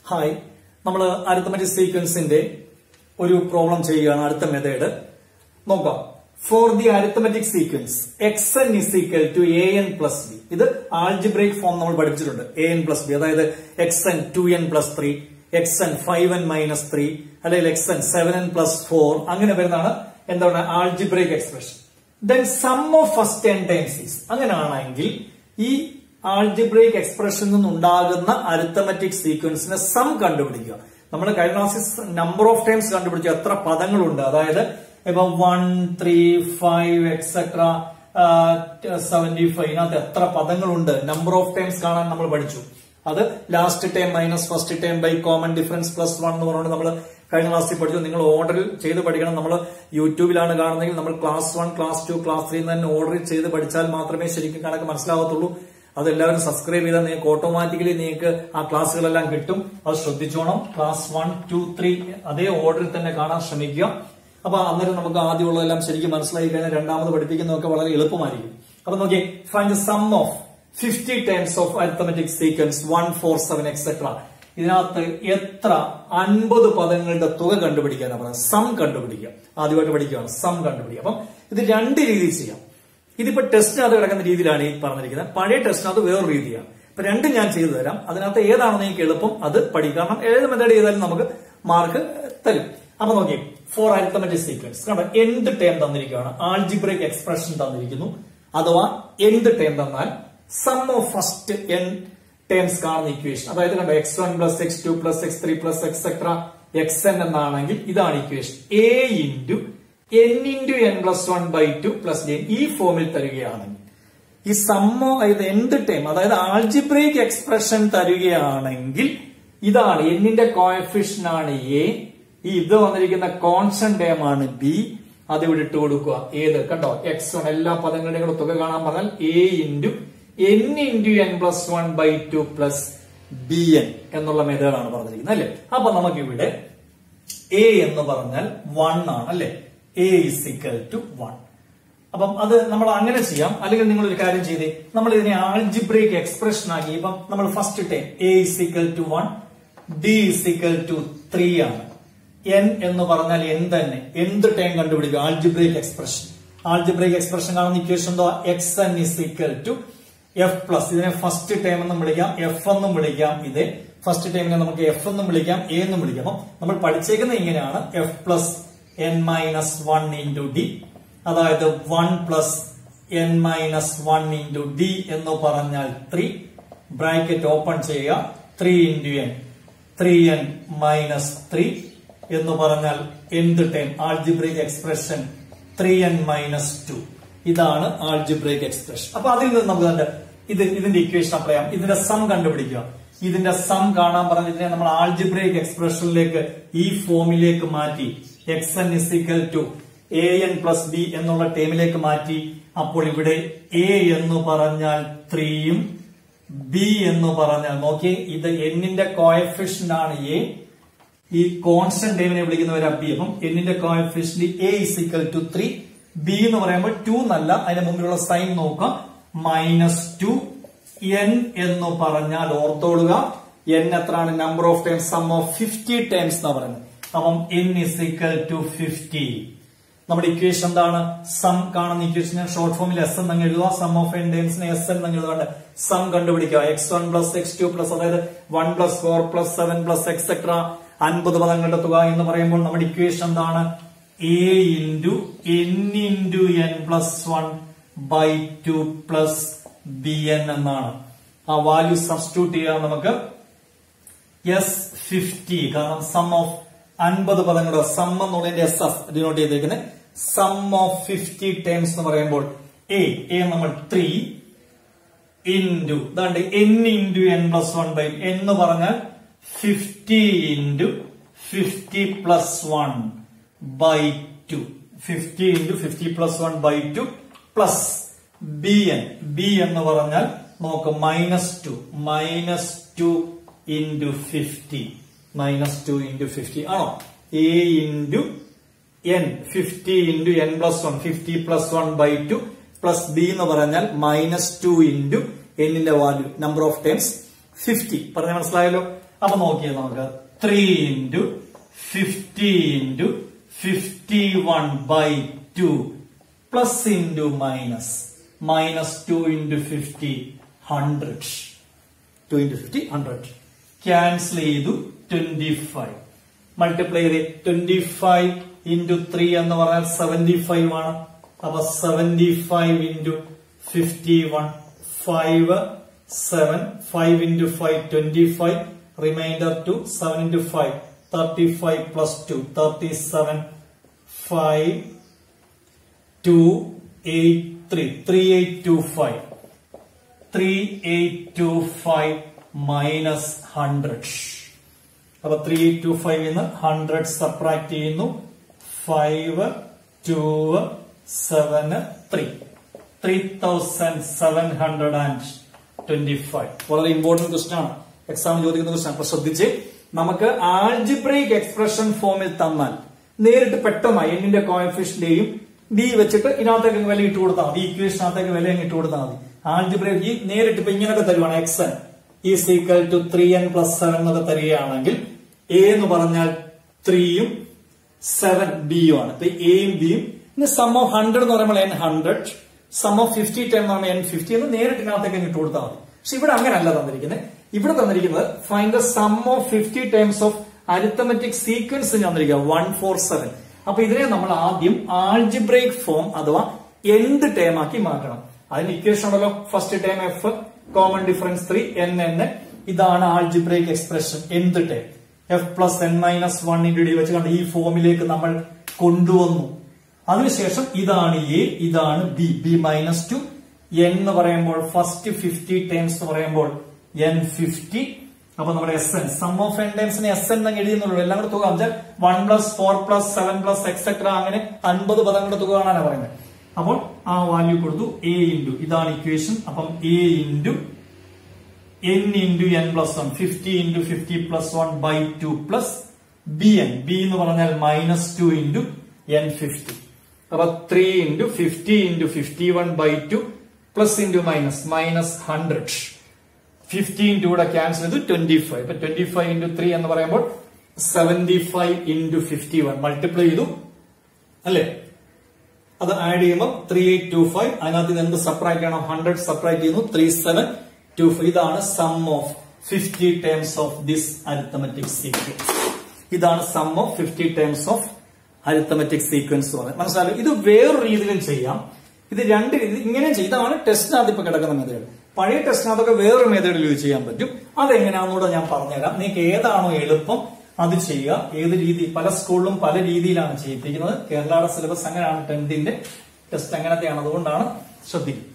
Hi നമ്മൾ arithmetic സീക്വൻസിന്റെ ഒരു problem ചെയ്യുകയാണ് അടുത്ത മെത്തേഡ് നോക്കാം for the arithmetic sequence x n is equal to a n plus b ഇത് ആൾജിബ്രേക്ക് ഫോം നമ്മൾ പഠിച്ചിട്ടുണ്ട് എ എൻ പ്ലസ് ബി അതായത് x n two n plus three x n five n minus three അല്ലെങ്കിൽ x n seven n plus four അങ്ങനെ വരുന്നതാണ് എന്താണ് algebraic expression then sum of first n times is അങ്ങനെയാണെങ്കിൽ ഈ algebraic എക്സ്പ്രഷനിൽ നിന്നുണ്ടാകുന്ന arithmetic സീക്വൻസിനെ some കണ്ടുപിടിക്കുക നമ്മൾ കഴിഞ്ഞ ക്ലാസ്സിൽ നമ്പർ ഓഫ് ടൈംസ് കണ്ടുപിടിച്ചു എത്ര പദങ്ങളുണ്ട് അതായത് ഇപ്പൊ one three five etcetera seventy five ഇതിനകത്ത് എത്ര പദങ്ങളുണ്ട് നമ്പർ ഓഫ് ടൈംസ് കാണാൻ നമ്മൾ പഠിച്ചു അത് last time minus first time by common difference plus one എന്ന് പറഞ്ഞുകൊണ്ട് നമ്മൾ കഴിഞ്ഞ ക്ലാസ്സിൽ പഠിച്ചു നിങ്ങൾ ഓർഡറിൽ ചെയ്ത് പഠിക്കണം നമ്മൾ യൂട്യൂബിലാണ് കാണുന്നതെങ്കിൽ നമ്മൾ class one class two class three തന്നെ ഓർഡർ ചെയ്ത് പഠിച്ചാൽ മാത്രമേ ശരിക്കും കണക്ക് മനസ്സിലാവത്തുള്ളൂ അത് എല്ലാവരും സബ്സ്ക്രൈബ് ചെയ്താൽ നിങ്ങൾക്ക് ഓട്ടോമാറ്റിക്കലി നിങ്ങൾക്ക് ആ ക്ലാസ്സുകളെല്ലാം കിട്ടും അത് ശ്രദ്ധിച്ചോണം ക്ലാസ് വൺ ടു ത്രീ അതേ ഓർഡറിൽ തന്നെ കാണാൻ ശ്രമിക്കുക അപ്പൊ അന്നേരം നമുക്ക് ആദ്യമുള്ളതെല്ലാം ശരിക്കും മനസ്സിലായി കഴിഞ്ഞാൽ രണ്ടാമത് പഠിപ്പിക്കുന്നതൊക്കെ വളരെ എളുപ്പമായിരിക്കും അപ്പൊ നോക്കി find the sum of fifty times of arithmetic sequence one four seven etcetera ഇതിനകത്ത് എത്ര അൻപത് പദങ്ങളുടെ തുക കണ്ടുപിടിക്കാനാണ് പറയുന്നത് സം കണ്ടുപിടിക്കുക ആദ്യമായിട്ട് പഠിക്കുകയാണ് സം കണ്ടുപിടിക്കുക അപ്പം ഇത് രണ്ട് രീതിയിൽ ചെയ്യാം ഇതിപ്പോ ടെസ്റ്റിനകത്ത് കിടക്കുന്ന രീതിയിലാണ് ഈ പറഞ്ഞിരിക്കുന്നത് പഴയ ടെസ്റ്റിനകത്ത് വേറൊരു രീതിയാണ് ഇപ്പൊ രണ്ടും ഞാൻ ചെയ്തു തരാം അതിനകത്ത് ഏതാണോ നിങ്ങൾക്ക് എളുപ്പം അത് പഠിക്കും കാരണം ഏത് മെത്തേഡ് ചെയ്താലും നമുക്ക് മാർക്ക് തരും അപ്പൊ നോക്കി ഫോർ അരിത്തമെറ്റിക് സീക്വൻസ് കണ്ടോ എന്ത് ടേം തന്നിരിക്കുകയാണ് ആൾജിബ്രേക്ക് എക്സ്പ്രഷൻ തന്നിരിക്കുന്നു അഥവാ എന്ത് ടേം തന്നാൽ sum of first n terms കാണുന്ന ഇക്വേഷൻ അതായത് കണ്ടോ x one plus x two plus x three plus etcetera x n എന്നാണെങ്കിൽ ഇതാണ് equation a into n into n plus one by two plus n ഈ ഫോമിൽ തരികയാണെങ്കിൽ ഈ സമ്മോ ഇത് എന്ത് ടൈം അതായത് ആൾജിബ്രേക്ക് എക്സ്പ്രഷൻ തരികയാണെങ്കിൽ ഇതാണ് എന്നിന്റെ കോയഫിഷൻ ആണ് എ ഈ ഇത് വന്നിരിക്കുന്ന കോൺസ്റ്റന്റ് ടേം ആണ് ബി അത് ഇവിടെ ഇട്ട് കൊടുക്കുക ഏത് കണ്ടോ എക്സ് വൺ എല്ലാ പദങ്ങളുടെയും കൂടെ തുക കാണാൻ പറഞ്ഞാൽ a into n into n plus one by two plus b n എന്നുള്ള മെത്തേഡാണ് പറഞ്ഞിരിക്കുന്നത് അല്ലെ അപ്പൊ നമുക്ക് ഇവിടെ എ എന്ന് പറഞ്ഞാൽ വൺ ആണ് അല്ലെ a is equal to one അപ്പം അത് നമ്മൾ അങ്ങനെ ചെയ്യാം അല്ലെങ്കിൽ നിങ്ങൾ ഒരു കാര്യം ചെയ്തേ നമ്മൾ ഇതിനെ ആൾജിബ്രേക്ക് എക്സ്പ്രഷൻ ആക്കി ഇപ്പം നമ്മൾ first time a is equal to one d is equal to three ആണ് എൻ എന്ന് പറഞ്ഞാൽ എൻ തന്നെ എന്ത് ടൈം കണ്ടുപിടിക്കും ആൾജിബ്രേക്ക് എക്സ്പ്രഷൻ ആൾജിബ്രേക്ക് എക്സ്പ്രഷൻ കാണുന്ന ഇക്വേഷൻ എന്തോ x n is equal to f plus ഇതിനെ ഫസ്റ്റ് ടൈം എന്നും വിളിക്കാം എഫ് എന്നും വിളിക്കാം ഇത് ഫസ്റ്റ് ടൈമിനെ നമുക്ക് എഫ് എന്നും വിളിക്കാം എ എന്നും വിളിക്കാം അപ്പം നമ്മൾ പഠിച്ചേക്കുന്നത് ഇങ്ങനെയാണ് f plus n minus one into d അതായത് one plus n minus one into d എന്ന് പറഞ്ഞാൽ ത്രീ ബ്രാക്കറ്റ് ഓപ്പൺ ചെയ്യുക three into n three n minus three എന്ന് പറഞ്ഞാൽ എന്ത് time algebraic expression three n minus two ഇതാണ് algebraic expression അപ്പൊ അതിൽ നിന്ന് നമുക്ക് കണ്ട് ഇത് ഇതിന്റെ ഇക്വേഷൻ അപ്ലൈ ചെയ്യാം ഇതിന്റെ സം കണ്ടുപിടിക്കുക ഇതിന്റെ സം കാണാൻ പറഞ്ഞ ഇതിനെ നമ്മൾ ആൾജിബ്രേക്ക് എക്സ്പ്രഷനിലേക്ക് ഈ ഫോമിലേക്ക് മാറ്റി x n is equal to a n plus b എന്നുള്ള ടേമിലേക്ക് മാറ്റി അപ്പോൾ ഇവിടെ എ എന്ന് പറഞ്ഞാൽ ത്രീയും ബി എന്ന് പറഞ്ഞാൽ നോക്കിയേ ഇത് എന്നിന്റെ കോയഫിഷ്യന്റ് ആണ് എ ഈ കോൺസ്റ്റന്റ് ടൈമിനെ വിളിക്കുന്നവരാ ബി അപ്പം എന്നിന്റെ coefficient a is equal to three b എന്ന് പറയുമ്പോൾ ടു എന്നല്ല അതിന്റെ മുമ്പിലുള്ള സൈൻ നോക്കാം മൈനസ് ടു എൻ എന്ന് പറഞ്ഞാൽ ഓർത്തോളുക എൻ എത്രയാണ് number of times sum of fifty times എന്നാ പറയുന്നത് അപ്പം എൻ ഇസിക്കൽ ടു ഫിഫ്റ്റി നമ്മുടെ ഇക്വേഷൻ എന്താണ് സം കാണുന്ന ഇക്വേഷൻ ഷോർട്ട് ഫോമിൽ എസ് എന്ന് എഴുതുക സം ഓഫ് എൻ ടൈംസിനെ എസ് എന്ന് എഴുതുക സം കണ്ടുപിടിക്കുക x one plus x two plus അതായത് one plus four plus seven plus etcetera അൻപത് പദങ്ങളുടെ തുക എന്ന് പറയുമ്പോൾ നമ്മുടെ ഇക്വേഷൻ എന്താണ് a into n into n plus one by two plus b n എന്നാണ് ആ വാല്യൂ സബ്സ്റ്റിറ്റ്യൂട്ട് ചെയ്യാൻ നമുക്ക് എസ് ഫിഫ്റ്റി കാരണം സം ഓഫ് അൻപത് പദങ്ങളുടെ സം എന്നുള്ളതിന്റെ എസ് എസ് ഡിനോട്ട് ചെയ്തേക്കുന്നത് സം ഓഫ് ഫിഫ്റ്റി ടൈംസ് എന്ന് പറയുമ്പോൾ എ എ നമ്മൾ ത്രീ ഇൻറ്റു ഇതാണ്ട് n into n plus one by എന്ന് പറഞ്ഞാൽ fifty into fifty plus one by two fifty into fifty plus one by two plus b n b എന്ന് പറഞ്ഞാൽ നോക്ക് minus two minus two into fifty minus two into fifty ആണോ a into n fifty into n plus one fifty plus one by two plus b എന്ന് പറഞ്ഞാൽ minus two into എന്നിന്റെ value number of times fifty പറഞ്ഞ മനസ്സിലായല്ലോ അപ്പൊ നോക്കിയാൽ നമുക്ക് three into fifty into fifty one by two plus into minus minus two into fifty hundred two into fifty hundred cancel ചെയ്തു twenty five multiply ചെയ്ത് twenty five into three എന്ന് പറഞ്ഞാൽ seventy five ആണ് അപ്പൊ seventy five into fifty one five seven five into five twenty five reminder two seven into five thirty five plus two thirty seven five two eight three three eight two five three eight two five minus hundred അപ്പൊ three eight two five നിന്ന് hundred subtract ചെയ്യുന്നു five two സെവന് three three thousand seven hundred and twenty five വളരെ important question ആണ് exam ചോദിക്കുന്ന question അപ്പൊ ശ്രദ്ധിച്ച് നമുക്ക് ആൽജിബ്രൈക് എക്സ്പ്രഷൻ ഫോമിൽ തന്നാൽ നേരിട്ട് പെട്ടെന്ന് എന്നിന്റെ കോയഫിഷ്യന്റെയും ഡി വെച്ചിട്ട് ഇതിനകത്തേക്ക് വില ഇട്ട് കൊടുത്താൽ മതി ഇക്വേഷനകത്തേക്ക് വില അങ്ങ് ഇട്ട് കൊടുത്താൽ മതി ആൽജിബ്രൈക് ഈ നേരിട്ട് ഇപ്പൊ ഇങ്ങനെയൊക്കെ തരുവാണ് x n is equal to three n plus seven എന്നൊക്കെ തരികയാണെങ്കിൽ എ എന്ന് പറഞ്ഞാൽ ത്രീയും സെവൻ ബിയും ആണ് ഇപ്പൊ എയും ബിയും ഇനി സം ഓഫ് ഹൺഡ്രഡ് എന്ന് പറയുമ്പോൾ n hundred sum of fifty time എന്ന് പറയുമ്പോൾ എൻ ഫിഫ്റ്റി എന്ന് നേരിട്ട് ഇതിനകത്തേക്ക് അങ്ങ് ഇട്ട് കൊടുത്താൽ മതി പക്ഷെ ഇവിടെ അങ്ങനെയല്ല തന്നിരിക്കുന്നത് ഇവിടെ തന്നിരിക്കുന്നത് find the sum of fifty times of arithmetic sequence തന്നിരിക്കുക വൺ ഫോർ സെവൻ അപ്പൊ ഇതിനെ നമ്മൾ ആദ്യം ആൾജിബ്രേക്ക് ഫോം അഥവാ എന്ത് ടേം ആക്കി മാറ്റണം അതിന് ഇക്വേഷൻ ഉണ്ടല്ലോ first term f common difference three n n ഇതാണ് ആൾജിബ്രേക്ക് എക്സ്പ്രഷൻ എന്ത് term f plus n minus one into d വെച്ച് കണ്ട് ഈ ഫോമിലേക്ക് നമ്മൾ കൊണ്ടുവന്നു അതിനുശേഷം ഇതാണ് എ ഇതാണ് b b minus two n എന്ന് പറയുമ്പോൾ ഫസ്റ്റ് ഫിഫ്റ്റി ടൈംസ് എന്ന് പറയുമ്പോൾ എൻ ഫിഫ്റ്റി അപ്പൊ നമ്മുടെ s n sum of n ടൈംസിന് എസ് എൻ എന്ന് എഴുതുന്നുള്ളൂ എല്ലാം കൂടെ തുക വെച്ചാൽ one plus four plus seven plus etcetera അങ്ങനെ അൻപത് പദങ്ങളുടെ തുക കാണാനാണ് പറയുന്നത് അപ്പോൾ ആ വാല്യൂ കൊടുത്തു എ ഇൻറ്റു ഇതാണ് ഇക്വേഷൻ അപ്പം a into n into n plus one fifty into fifty plus one by two plus b n b എന്ന് പറഞ്ഞാൽ minus two into n fifty അപ്പൊ three into fifty into fifty one by two plus into minus minus hundred fifteen ടൂടെ cancel ചെയ്ത് twenty five ഇപ്പൊ twenty five into three എന്ന് പറയുമ്പോൾ seventy five into fifty one multiply ചെയ്തു അല്ലേ അത് add ചെയ്യുമ്പോൾ ത്രീ എയ്റ്റ് ടു ഫൈവ് അതിനകത്ത് നിന്ന് എന്ത് സപ്രാക്ട് ചെയ്യണം ഹൺഡ്രഡ് സപ്രാക്ട് ചെയ്യുന്നു ത്രീ സെവൻ ടു ഫൈവ് ഇതാണ് sum of fifty terms of this arithmetic sequence ഇതാണ് sum of fifty terms of arithmetic sequence എന്ന് പറയുന്നത് മനസ്സിലായി ഇത് വേറൊരു രീതിയിലും ചെയ്യാം ഇത് രണ്ട് രീതി ഇങ്ങനെ ചെയ്യും. ഇതാണ് ടെസ്റ്റിനകത്ത് ഇപ്പൊ കിടക്കുന്ന മെത്തേഡ് പഴയ ടെസ്റ്റിനകത്തൊക്കെ വേറൊരു മെത്തേഡിൽ യൂസ് ചെയ്യാൻ പറ്റും അതെങ്ങനെയാണെന്നൂടെ ഞാൻ പറഞ്ഞുതരാം നിങ്ങൾക്ക് ഏതാണോ എളുപ്പം അത് ചെയ്യുക ഏത് രീതി പല സ്കൂളിലും പല രീതിയിലാണ് ചെയ്യിപ്പിക്കുന്നത് കേരളയുടെ സിലബസ് അങ്ങനെയാണ് ടെൻത്തിന്റെ ടെസ്റ്റ് അങ്ങനത്തെയാണ് അതുകൊണ്ടാണ് ശ്രദ്ധിക്കുക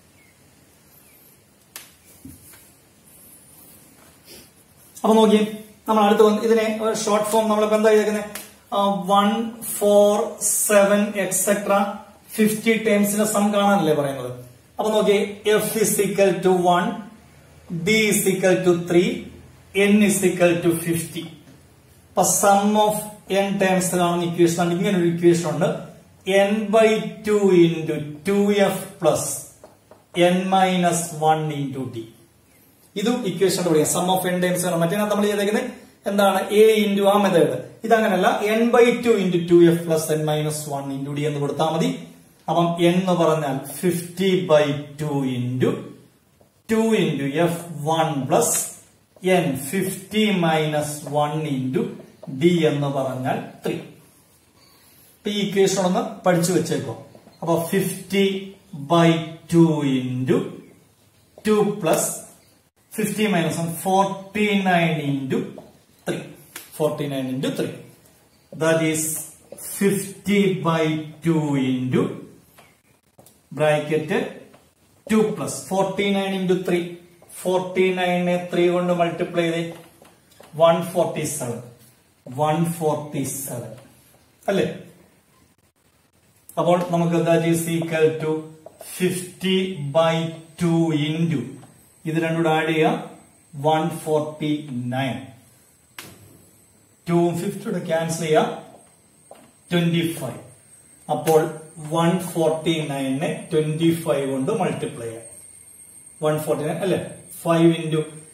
അപ്പൊ നോക്കി നമ്മൾ അടുത്ത് വന്ന് ഇതിനെ ഷോർട്ട് ഫോം നമ്മളിപ്പോ എന്താ ചെയ്തേക്കുന്നത് one four seven etcetera fifty ടൈംസിന്റെ സം കാണാനല്ലേ പറയുന്നത് അപ്പൊ നോക്കി f is equal to one b is equal to three n is equal to fifty അപ്പൊ സം ഓഫ് എൻ ടൈംസ് കാണുന്ന ഇക്വേഷൻ ആണ് ഇങ്ങനെ ഒരു ഇക്വേഷൻ ഉണ്ട് n by two into two f plus n minus one into t ഇതും ഇക്വേഷൻ പറയാം sum of n times ആണ് മറ്റേ നമ്മൾ ചെയ്തേക്കുന്നത് എന്താണ് എ ഇൻറ്റു ആ മെത്തേഡ് ഇതങ്ങനല്ല n by two into two f plus n minus one into d എന്ന് കൊടുത്താൽ മതി അപ്പം n എന്ന് പറഞ്ഞാൽ fifty by two into two into f one plus n fifty minus one into d എന്ന് പറഞ്ഞാൽ ത്രീ ഇപ്പൊ ഈ ഇക്വേഷൻ ഒന്ന് പഠിച്ചു വെച്ചേക്കോ അപ്പൊ fifty by two into two plus fifty minus one forty nine into three forty nine into three that is fifty by two into bracket two plus forty nine into three ഫോർട്ടി നയനെ three കൊണ്ട് multiply ചെയ്ത് one forty seven one forty seven അല്ലേ അപ്പോൾ നമുക്ക് that is equal to fifty by two into ഇത് രണ്ടുകൂടെ add ചെയ്യാം വൺ ഫോർട്ടി നയൻ ടൂവും ഫിഫ്റ്റിയുടെ ക്യാൻസൽ ചെയ്യാം ട്വന്റി ഫൈവ് അപ്പോൾ വൺ ഫോർട്ടി നയനെ ട്വന്റി ഫൈവ് കൊണ്ട് മൾട്ടിപ്ലൈ ചെയ്യാം വൺ ഫോർട്ടി നയൻ അല്ലെ five into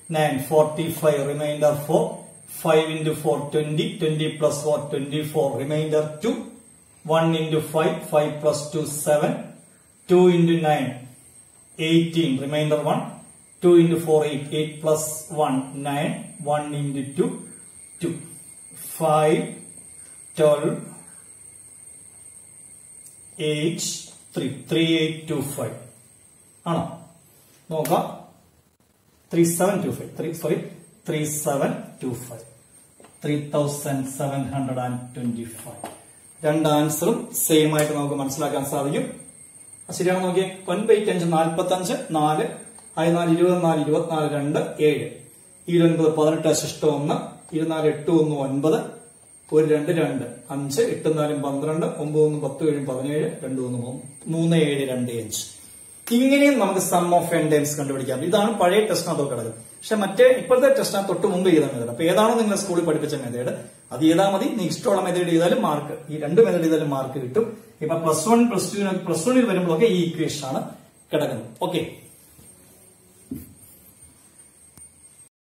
nine forty five reminder four five into four twenty twenty plus four twenty four reminder two one into five five plus two seven two into nine eighteen reminder one two into four eight eight plus one nine one into two two five twelve eight three three eight two five ആണോ നോക്കാം three seven two five three sorry three seven two five three thousand seven hundred and twenty five രണ്ട് ആൻസറും same ആയിട്ട് നമുക്ക് മനസ്സിലാക്കാൻ സാധിക്കും അത് ശരിയാണോ നോക്കിയേ ഒൻപത് എയ്റ്റ് അഞ്ച് നാൽപ്പത്തി അഞ്ച് നാല് അതിനാല് ഇരുപത്തിനാല് ഇരുപത്തിനാല് രണ്ട് ഏഴ് ഇരുപത്തൊൻപത് പതിനെട്ട് ശിഷ്ടം ഒന്ന് ഇരുനാല് എട്ട് ഒന്ന് ഒൻപത് ഒരു രണ്ട് രണ്ട് അഞ്ച് എട്ട് നാലും പന്ത്രണ്ട് ഒമ്പത് ഒന്ന് പത്ത് ഏഴും പതിനേഴ് രണ്ട് ഒന്ന് മൂന്ന് മൂന്ന് ഏഴ് രണ്ട് അഞ്ച് ഇങ്ങനെയും നമുക്ക് സം ഓഫ് എൻ ടൈംസ് കണ്ടുപിടിക്കാം ഇതാണ് പഴയ ടെസ്റ്റിനകത്ത് കിടക്കുന്നത് പക്ഷെ മറ്റേ ഇപ്പോഴത്തെ ടെസ്റ്റിനകത്ത് തൊട്ട് മുമ്പ് ചെയ്ത മെത്തേഡ് അപ്പൊ ഏതാണോ നിങ്ങൾ സ്കൂളിൽ പഠിപ്പിച്ച മെത്തേഡ് അത് ചെയ്താൽ മതി നീ ഇഷ്ടമുള്ള മെത്തേഡ് ചെയ്താലും മാർക്ക് ഈ രണ്ട് മെത്തേഡ് ചെയ്താലും മാർക്ക് കിട്ടും ഇപ്പൊ plus one plus two plus വണ്ണിൽ വരുമ്പോഴൊക്കെ ഈ ഇക്വേഷൻ ആണ് കിടക്കുന്നത് ഓക്കെ